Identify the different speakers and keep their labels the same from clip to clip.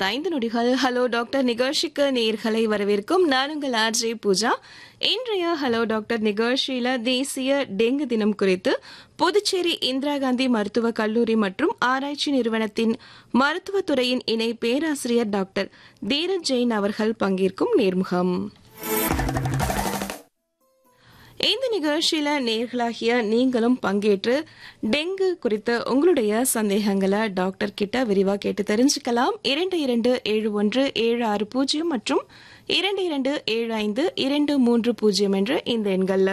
Speaker 1: ஐந்து நொடிகள் hello doctor நிகழ்ச்சிக்கு நேர்களை வரவேற்கும் நான் உங்கள் ஆர்ஜே பூஜா இன்றைய ஹலோ டாக்டர் நிகழ்ச்சியில தேசிய டெங்கு தினம் குறித்து புதுச்சேரி இந்திரா காந்தி மருத்துவக் கல்லூரி மற்றும் ஆராய்ச்சி நிறுவனத்தின் மருத்துவத்துறையின் இணை பேராசிரியர் டாக்டர் தீரஜ் ஜெயின் அவர்கள் பங்கேற்கும் நேர்முகம் இந்த நிகழ்ச்சியில நேர்களாகிய நீங்களும் பங்கேற்று டெங்கு குறித்த உங்களுடைய சந்தேகங்களை டாக்டர் கிட்ட விரிவா கேட்டு தெரிஞ்சுக்கலாம் இரண்டு இரண்டு ஏழு ஒன்று ஏழு ஆறு பூஜ்ஜியம் மற்றும் இரண்டு இரண்டு ஏழு ஐந்து இரண்டு மூன்று பூஜ்ஜியம் என்ற இந்த எண்கள்ல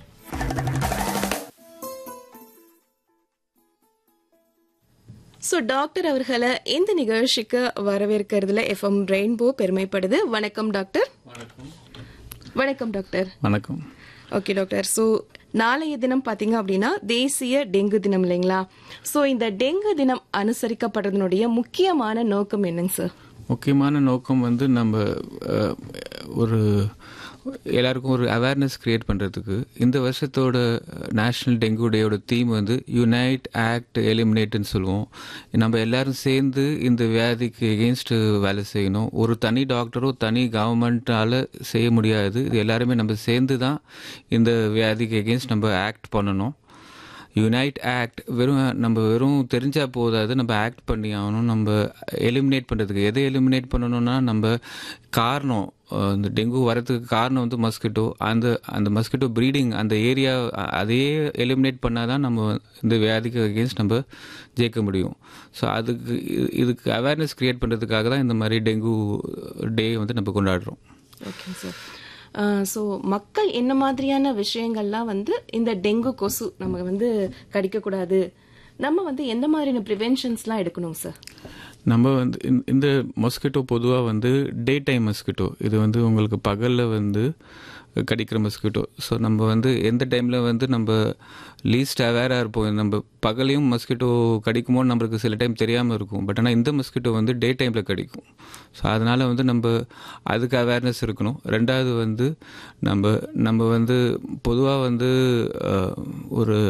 Speaker 1: ஸோ டாக்டர் அவர்களை இந்த நிகழ்ச்சிக்கு வரவேற்கிறதுல எஃப்எம் ரெயின்போ பெருமைப்படுது வணக்கம் டாக்டர் வணக்கம் டாக்டர்
Speaker 2: வணக்கம்
Speaker 1: ஓகே டாக்டர் ஸோ நாளைய தினம் பார்த்தீங்க அப்படின்னா தேசிய டெங்கு தினம் இல்லைங்களா ஸோ இந்த டெங்கு தினம் அனுசரிக்கப்படுறதுனுடைய முக்கியமான நோக்கம் என்னங்க சார்
Speaker 2: முக்கியமான நோக்கம் வந்து நம்ம அஹ், ஒரு எல்லாருக்கும் ஒரு அவேர்னஸ் கிரியேட் பண்ணுறதுக்கு இந்த வருஷத்தோட நேஷ்னல் டெங்கு டேயோட தீம் வந்து யுனைட் ஆக்ட் எலிமினேட்னு சொல்லுவோம் நம்ம எல்லாரும் சேர்ந்து இந்த வியாதிக்கு எகென்ஸ்ட் வேலை செய்யணும் ஒரு தனி டாக்டரோ தனி கவர்மெண்ட்டால் செய்ய முடியாது இது எல்லாருமே நம்ம சேர்ந்து தான் இந்த வியாதிக்கு எகென்ஸ்ட் நம்ம ஆக்ட் பண்ணணும் யுனைட் ஆக்ட் வெறும் நம்ம வெறும் தெரிஞ்சா போதாது நம்ம ஆக்ட் பண்ணி ஆகணும் நம்ம எலிமினேட் பண்ணுறதுக்கு எதை எலிமினேட் பண்ணணும்னா நம்ம காரணம் அஹ், இந்த டெங்கு வரதுக்கு காரணம் வந்து மஸ்கிட்டோ அந்த அந்த மஸ்கிட்டோ ப்ரீடிங் அந்த ஏரியா அதையே எலிமினேட் பண்ணாதான் நம்ம இந்த வியாதிக்கு அகேன்ஸ்ட் நம்ம ஜெயிக்க முடியும் ஸோ அதுக்கு இது- இதுக்கு அவேர்னஸ் கிரியேட் பண்ணுறதுக்காக தான் இந்த மாதிரி டெங்கு டே வந்து நம்ம கொண்டாடுறோம்
Speaker 1: ஓகே சார் ஸோ மக்கள் என்ன மாதிரியான விஷயங்கள்லாம் வந்து இந்த டெங்கு கொசு நம்ம வந்து கடிக்கக்கூடாது நம்ம வந்து எந்த மாதிரியான ப்ரிவென்ஷன்ஸ்லாம் எடுக்கணும் சார்
Speaker 2: நம்ம வந்து இந்த- இந்த மஸ்கிட்டோ பொதுவாக வந்து டே டைம் மஸ்கிட்டோ இது வந்து உங்களுக்கு பகலில் வந்து கடிக்கிற மஸ்கிட்டோ ஸோ நம்ம வந்து எந்த டைமில் வந்து நம்ம லீஸ்ட் அவேராக இருப்போம் நம்ம பகலையும் மஸ்கிட்டோ கடிக்குமோ நம்மளுக்கு சில டைம் தெரியாமல் இருக்கும் பட் ஆனால் இந்த மஸ்கிட்டோ வந்து டே டைமில் கடிக்கும் ஸோ அதனால் வந்து நம்ம அதுக்கு அவேர்னஸ் இருக்கணும் ரெண்டாவது வந்து நம்ம நம்ம வந்து பொதுவாக வந்து அஹ், ஒரு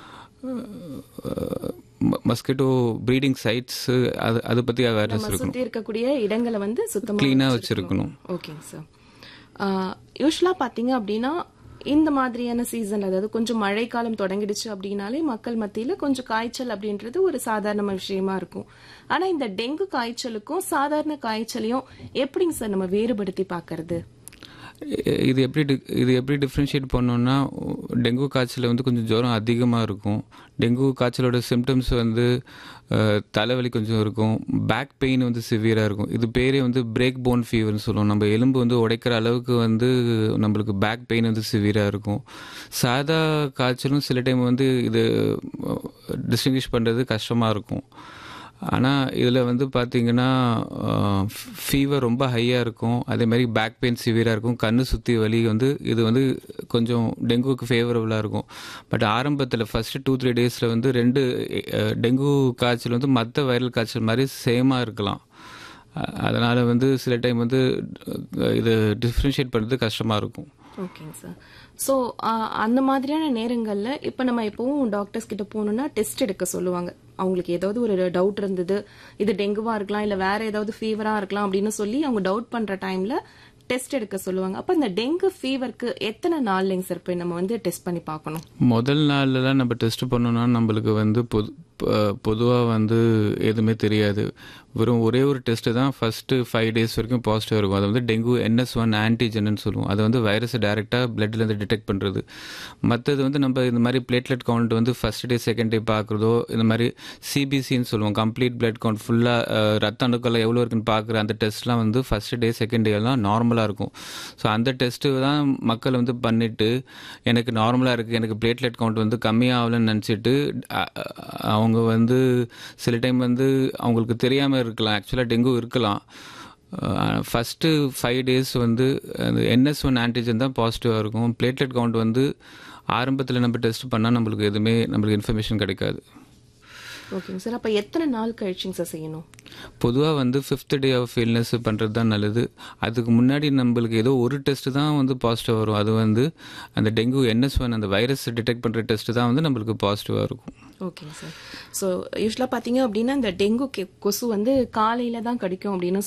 Speaker 2: மஸ்கிட்டோ ப்ரீடிங் சைட்ஸ் அது அதை பற்றி அவேர்னஸ்
Speaker 1: நம்ம
Speaker 2: இருக்கணும்
Speaker 1: சுத்தி இருக்கக்கூடிய இடங்களை வந்து சுத்தமா
Speaker 2: க்ளீனாக வச்சுருக்கணும்
Speaker 1: ஓகேங்க சார் யூஸ்வலா பாத்தீங்க அப்படின்னா இந்த மாதிரியான சீசன் அதாவது கொஞ்சம் மழைக்காலம் தொடங்கிடுச்சு அப்படின்னாலே மக்கள் மத்தியில கொஞ்சம் காய்ச்சல் அப்படின்றது ஒரு சாதாரண விஷயமா இருக்கும் ஆனா இந்த டெங்கு காய்ச்சலுக்கும் சாதாரண காய்ச்சலையும் எப்படிங்க சார் நம்ம வேறுபடுத்தி பார்க்கிறது
Speaker 2: இ- இது எப்படி டி- இது எப்படி டிஃப்ரென்ஷியேட் பண்ணோம்னா டெங்கு காய்ச்சல் வந்து கொஞ்சம் ஜுரம் அதிகமாக இருக்கும் டெங்கு காய்ச்சலோட சிம்டம்ஸ் வந்து அஹ், தலைவலி கொஞ்சம் இருக்கும் பேக் பெயின் வந்து சிவியராக இருக்கும் இது பேரே வந்து பிரேக் போன் ஃபீவர்னு சொல்லுவோம் நம்ம எலும்பு வந்து உடைக்கிற அளவுக்கு வந்து நம்மளுக்கு பேக் பெயின் வந்து சிவியராக இருக்கும் சாதா காய்ச்சலும் சில டைம் வந்து இது டிஸ்டிங்கிஷ் பண்ணுறது கஷ்டமாக இருக்கும் ஆனால் இதில் வந்து பார்த்தீங்கன்னா ஃபீவர் ரொம்ப ஹையாக இருக்கும் அதே மாதிரி பேக் பெயின் சிவியராக இருக்கும் கண்ணு சுற்றி வலி வந்து இது வந்து கொஞ்சம் டெங்குவுக்கு ஃபேவரபுளாக இருக்கும் பட் ஆரம்பத்தில் ஃபஸ்ட்டு டூ த்ரீ டேஸில் வந்து ரெண்டு அஹ், டெங்கு காய்ச்சல் வந்து மற்ற வைரல் காய்ச்சல் மாதிரி சேமாக இருக்கலாம் அதனால் வந்து சில டைம் வந்து அஹ், இது டிஃப்ரென்ஷியேட் பண்ணுறது கஷ்டமாக இருக்கும்
Speaker 1: ஓகேங்க சார் ஸோ அந்த மாதிரியான நேரங்கள்ல இப்போ நம்ம எப்பவும் டாக்டர்ஸ் கிட்ட போகணும்னா டெஸ்ட் எடுக்க சொல்லுவாங்க அவங்களுக்கு ஏதாவது ஒரு டவுட் இருந்தது இது டெங்குவா இருக்கலாம் இல்ல வேற ஏதாவது ஃபீவரா இருக்கலாம் அப்படின்னு சொல்லி அவங்க டவுட் பண்ற டைம்ல டெஸ்ட் எடுக்க சொல்லுவாங்க அப்ப இந்த டெங்கு ஃபீவருக்கு எத்தனை நாள்லைங்க சார் போய் நம்ம வந்து டெஸ்ட் பண்ணி பார்க்கணும்
Speaker 2: முதல் நாள்லலாம் நம்ம டெஸ்ட் பண்ணோம்னா நம்மளுக்கு வந்து பொது பொதுவாக வந்து எதுவுமே தெரியாது வெறும் ஒரே ஒரு டெஸ்ட்டு தான் ஃபஸ்ட்டு ஃபைவ் டேஸ் வரைக்கும் பாசிட்டிவாக இருக்கும் அது வந்து டெங்கு என்எஸ் ஒன் ஆன்டிஜென்னு சொல்லுவோம் அது வந்து வைரஸை டேரெக்டாக பிளட்லேருந்து டிடெக்ட் பண்ணுறது மற்றது வந்து நம்ம இந்த மாதிரி பிளேட்லெட் கவுண்ட் வந்து ஃபஸ்ட் டே செகண்ட் டே பார்க்குறதோ இந்த மாதிரி சிபிசின்னு சொல்லுவோம் கம்ப்ளீட் பிளட் கவுண்ட் ஃபுல்லாக ரத்த அணுக்கள் எவ்வளோ இருக்குன்னு பார்க்குற அந்த டெஸ்ட்லாம் வந்து ஃபஸ்ட் டே செகண்ட் டே எல்லாம் நார்மலாக இருக்கும் ஸோ அந்த டெஸ்ட்டு தான் மக்கள் வந்து பண்ணிவிட்டு எனக்கு நார்மலாக இருக்குது எனக்கு பிளேட்லெட் கவுண்ட் வந்து கம்மியாகலன்னு நினச்சிட்டு அவங்க வந்து சில டைம் வந்து அவங்களுக்கு தெரியாமல் இருக்கலாம் ஆக்சுவலாக டெங்கு இருக்கலாம் ஃபஸ்ட்டு ஃபைவ் டேஸ் வந்து அந்த என்எஸ் ஒன் ஆன்டிஜன் தான் பாசிட்டிவாக இருக்கும் பிளேட்லெட் கவுண்ட் வந்து ஆரம்பத்தில் நம்ம டெஸ்ட் பண்ணால் நம்மளுக்கு எதுவுமே நம்மளுக்கு இன்ஃபர்மேஷன் கிடைக்காது
Speaker 1: ஓகேங்க சார் அப்ப எத்தனை நாள் கழிச்சுங்க சார் செய்யணும்
Speaker 2: பொதுவாக வந்து ஃபிஃப்த் டே ஆஃப் இல்னஸ் பண்ணுறது தான் நல்லது அதுக்கு முன்னாடி நம்மளுக்கு ஏதோ ஒரு டெஸ்ட் தான் வந்து பாசிட்டிவ் வரும் அது வந்து அந்த dengue N S one virus detect பண்ணுற டெஸ்ட் தான் வந்து நம்மளுக்கு பாசிட்டிவாக இருக்கும்
Speaker 1: ஓகேங்க சார் ஸோ யூஸ்வலாக பார்த்தீங்க அப்படின்னா இந்த டெங்கு கெ- கொசு வந்து காலையில தான் கடிக்கும் அப்படின்னு